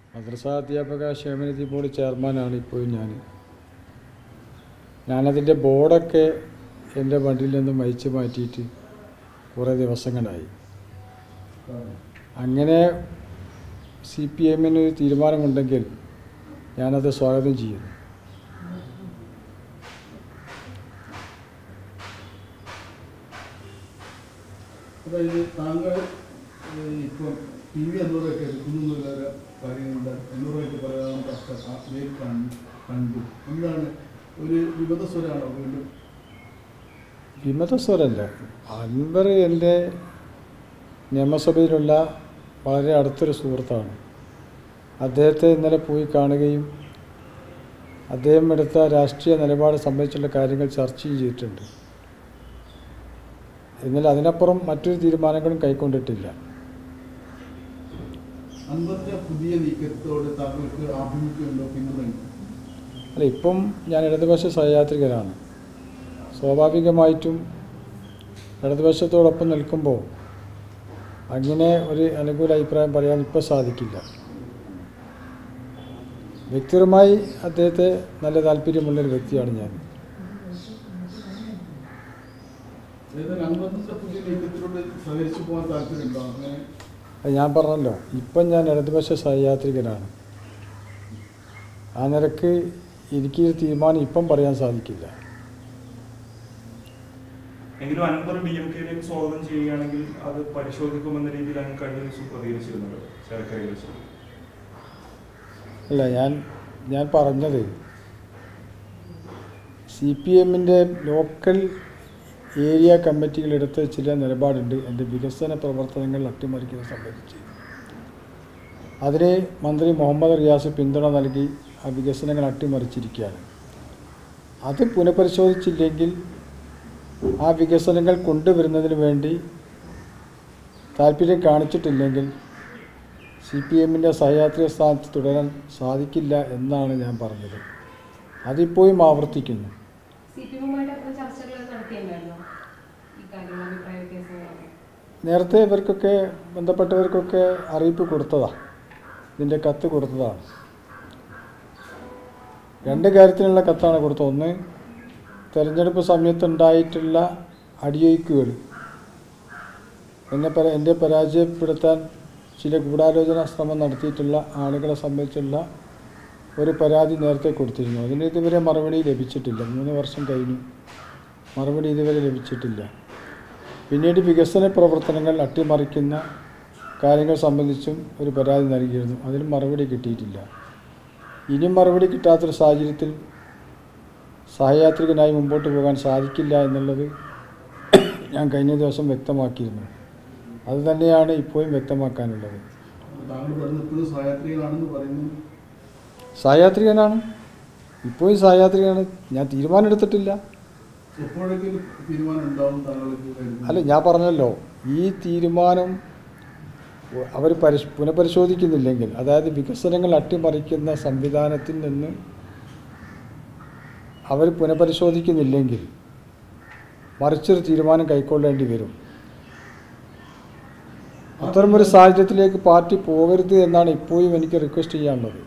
മദ്രസ അധ്യാപക ക്ഷേമനിധി ബോർഡ് ചെയർമാനാണ് ഇപ്പോഴും ഞാൻ ഞാനതിൻ്റെ ബോർഡൊക്കെ എൻ്റെ വണ്ടിയിൽ നിന്നും അയച്ചു മാറ്റിയിട്ട് കുറേ ദിവസങ്ങളായി അങ്ങനെ സി പി എമ്മിന് ഒരു തീരുമാനമുണ്ടെങ്കിൽ ഞാനത് സ്വാഗതം ചെയ്യുന്നു അതായത് താങ്കൾ ഏഹ്, ഇപ്പം ടി വി അന്നൂറൊക്കെ എടുക്കുന്നു എന്നുള്ള കാര്യങ്ങളുണ്ട് അന്നൂറായിട്ട് പറയാൻ നേരിൽ കണ്ടു കണ്ടു എന്താണ് ഒരു വിമത സ്വരാണോ വീണ്ടും വിമതസ്വരല്ല അൻവർ എൻ്റെ നിയമസഭയിലുള്ള വളരെ അടുത്തൊരു സുഹൃത്താണ് അദ്ദേഹത്തെ ഇന്നലെ പോയി കാണുകയും അദ്ദേഹം എടുത്ത രാഷ്ട്രീയ നിലപാട് സംബന്ധിച്ചുള്ള കാര്യങ്ങൾ ചർച്ചയും ചെയ്തിട്ടുണ്ട് എന്നാൽ അതിനപ്പുറം മറ്റൊരു തീരുമാനങ്ങളും കൈക്കൊണ്ടിട്ടില്ല അന്നത്തെ പുതിയ നീക്കത്തോട് താങ്കൾക്ക് ആഭിമുഖ്യമുണ്ടോ പിന്തുണയുണ്ടോ അല്ല ഇപ്പം ഞാൻ ഇടതുപക്ഷ സഹയാത്രികനാണ് സ്വാഭാവികമായിട്ടും ഇടതുപക്ഷത്തോടൊപ്പം നിൽക്കുമ്പോൾ അങ്ങനെ ഒരു അനുകൂല അഭിപ്രായം പറയാൻ ഇപ്പോൾ സാധിക്കില്ല വ്യക്തിപരമായി അദ്ദേഹത്തെ നല്ല താല്പര്യമുള്ളൊരു വ്യക്തിയാണ് ഞാൻ ഏതായാലും അന്നത്തെ പുതിയ നീക്കത്തിലൂടെ സഹകരിച്ചു പോകാൻ താല്പര്യമുണ്ടോ അങ്ങനെ അത് ഞാൻ പറഞ്ഞല്ലോ ഇപ്പം ഞാൻ ഇടതുപക്ഷ സഹയാത്രികനാണ് ആ നിലക്ക് എനിക്ക് ഈ തീരുമാനം ഇപ്പം പറയാൻ സാധിക്കില്ല എങ്കിലും അൻവർ ഡി എം കെയിലേക്ക് സ്വാഗതം ചെയ്യുകയാണെങ്കിൽ അത് പരിശോധിക്കുമെന്ന രീതിയിലാണ് കഴിഞ്ഞ ദിവസം പ്രതികരിച്ചിരുന്നത് ചേർക്കരയിൽ വെച്ച് അല്ല ഞാൻ ഞാൻ പറഞ്ഞത് സി പി എമ്മിൻ്റെ ലോക്കൽ ഏരിയ കമ്മിറ്റികൾ എടുത്ത ചില നിലപാടുണ്ട് എൻ്റെ വികസന പ്രവർത്തനങ്ങൾ അട്ടിമറിക്കുന്നത് സംബന്ധിച്ച് അതിന് മന്ത്രി മുഹമ്മദ് റിയാസ് പിന്തുണ നൽകി ആ വികസനങ്ങൾ അട്ടിമറിച്ചിരിക്കുകയാണ് അത് പുനഃപരിശോധിച്ചില്ലെങ്കിൽ ആ വികസനങ്ങൾ കൊണ്ടുവരുന്നതിന് വേണ്ടി താല്പര്യം കാണിച്ചിട്ടില്ലെങ്കിൽ സി പി എമ്മിൻ്റെ സഹയാത്രിക സ്ഥാനത്ത് തുടരാൻ സാധിക്കില്ല എന്നാണ് ഞാൻ പറഞ്ഞത് അതിപ്പോഴും ആവർത്തിക്കുന്നു സി പി എമ്മുമായിട്ട് അത്ര ചർച്ചകൾ നടത്തിയിട്ടുണ്ടായിരുന്നോ ഈ കാര്യങ്ങൾ അഭിപ്രായ വ്യത്യാസങ്ങളൊക്കെ നേരത്തെ ഇവർക്കൊക്കെ ബന്ധപ്പെട്ടവർക്കൊക്കെ അറിയിപ്പ് കൊടുത്തതാണ് ഇതിൻ്റെ കത്ത് കൊടുത്തതാണ് രണ്ട് കാര്യത്തിനുള്ള കത്താണ് കൊടുത്തത് ഒന്ന് തെരഞ്ഞെടുപ്പ് സമയത്തുണ്ടായിട്ടുള്ള അടിയൊഴുക്കുകൾ എന്നെ പര എൻ്റെ പരാജയപ്പെടുത്താൻ ചില ഗൂഢാലോചന ശ്രമം നടത്തിയിട്ടുള്ള ആളുകളെ സംബന്ധിച്ചുള്ള ഒരു പരാതി നേരത്തെ കൊടുത്തിരുന്നു അതിന് ഇതുവരെ മറുപടി ലഭിച്ചിട്ടില്ല മൂന്ന് വർഷം കഴിഞ്ഞു മറുപടി ഇതുവരെ ലഭിച്ചിട്ടില്ല പിന്നീട് വികസന പ്രവർത്തനങ്ങൾ അട്ടിമറിക്കുന്ന കാര്യങ്ങൾ സംബന്ധിച്ചും ഒരു പരാതി നൽകിയിരുന്നു അതിന് മറുപടി കിട്ടിയിട്ടില്ല ഇനിയും മറുപടി കിട്ടാത്തൊരു സാഹചര്യത്തിൽ സഹയാത്രികനായി മുമ്പോട്ട് പോകാൻ സാധിക്കില്ല എന്നുള്ളത് ഞാൻ കഴിഞ്ഞ ദിവസം വ്യക്തമാക്കിയിരുന്നു അത് തന്നെയാണ് ഇപ്പോഴും വ്യക്തമാക്കാനുള്ളത് താങ്കൾ പറഞ്ഞ ഇപ്പോഴും സഹയാത്രികളാണെന്ന് പറയുന്നു സഹയാത്രികനാണ് ഇപ്പോഴും സഹയാത്രികനാണ് ഞാൻ തീരുമാനം എടുത്തിട്ടില്ല എപ്പോഴൊക്കെ ഒരു തീരുമാനം ഉണ്ടാവും താങ്കൾക്ക് കരുതുന്നു? അല്ല ഞാൻ പറഞ്ഞല്ലോ ഈ തീരുമാനം അവർ പരിശ് പുനഃപരിശോധിക്കുന്നില്ലെങ്കിൽ അതായത് വികസനങ്ങൾ അട്ടിമറിക്കുന്ന സംവിധാനത്തിൽ നിന്ന് അവർ പുനഃപരിശോധിക്കുന്നില്ലെങ്കിൽ മറിച്ചൊരു തീരുമാനം കൈക്കൊള്ളേണ്ടി വരും അത്തരമൊരു സാഹചര്യത്തിലേക്ക് പാർട്ടി പോകരുത് എന്നാണ് ഇപ്പോഴും എനിക്ക് റിക്വസ്റ്റ് ചെയ്യാനുള്ളത്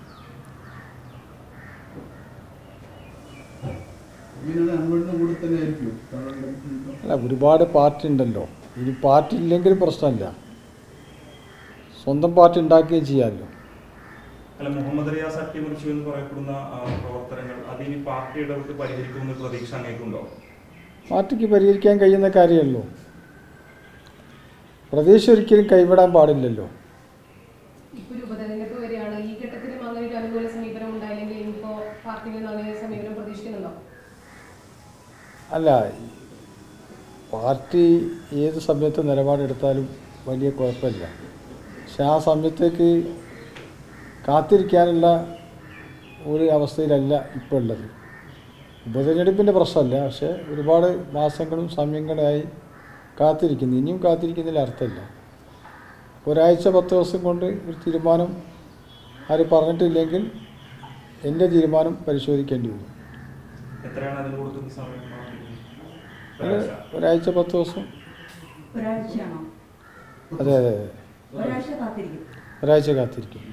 ഇങ്ങനെയാണ് അൻവറിന്റെ കൂടെ തന്നെ ആയിരിക്കും താങ്കളുടെ നീക്കം? അല്ല ഒരുപാട് പാർട്ടി ഉണ്ടല്ലോ ഇനി പാർട്ടി ഇല്ലെങ്കിലും പ്രശ്നമില്ല സ്വന്തം പാർട്ടി ഉണ്ടാക്കുകയും ചെയ്യാമല്ലോ അല്ല മുഹമ്മദ് റിയാസ് അട്ടിമറിച്ചു എന്ന് പറയപ്പെടുന്ന ആ, പ്രവർത്തനങ്ങൾ അതിനി പാർട്ടി ഇടപെട്ട് പരിഹരിക്കുമെന്ന് പ്രതീക്ഷ അങ്ങേക്കുണ്ടോ പാർട്ടിക്ക് പരിഹരിക്കാൻ കഴിയുന്ന കാര്യമല്ലോ പ്രതീക്ഷ ഒരിക്കലും കൈവിടാൻ പാടില്ലല്ലോ ഇപ്പൊ ഒരു ഉപതെരഞ്ഞെടുപ്പ് വരെയാണ് ഈ ഘട്ടത്തിലും അങ്ങനെ ഒരു അനുകൂല സമീപനം ഉണ്ടായില്ലെങ്കിൽ ഇനിയിപ്പോ പാർട്ടിയിൽ നിന്ന് അങ്ങനെ സമീപനം പ്രതീക്ഷിക്കുന്നുണ്ടോ അല്ല പാർട്ടി ഏത് സമയത്ത് നിലപാടെടുത്താലും വലിയ കുഴപ്പമില്ല പക്ഷെ ആ സമയത്തേക്ക് കാത്തിരിക്കാനുള്ള ഒരു അവസ്ഥയിലല്ല ഇപ്പോൾ ഉള്ളത് ഉപതെരഞ്ഞെടുപ്പിൻ്റെ പ്രശ്നമല്ല പക്ഷേ ഒരുപാട് മാസങ്ങളും സമയങ്ങളായി കാത്തിരിക്കുന്നു ഇനിയും കാത്തിരിക്കുന്നതിൽ അർത്ഥമില്ല ഒരാഴ്ച പത്ത് ദിവസം കൊണ്ട് ഒരു തീരുമാനം ആരും പറഞ്ഞിട്ടില്ലെങ്കിൽ എൻ്റെ തീരുമാനം പരിശോധിക്കേണ്ടി വരും എത്രയാണ് അതിന് കൊടുക്കുന്ന സമയം ഒരു ഒരാഴ്ച പത്ത് ദിവസം ഒരാഴ്ചയാണോ അതെ അതെ അതെ ഒരാഴ്ച കാത്തിരിക്കും ഒരാഴ്ച കാത്തിരിക്കും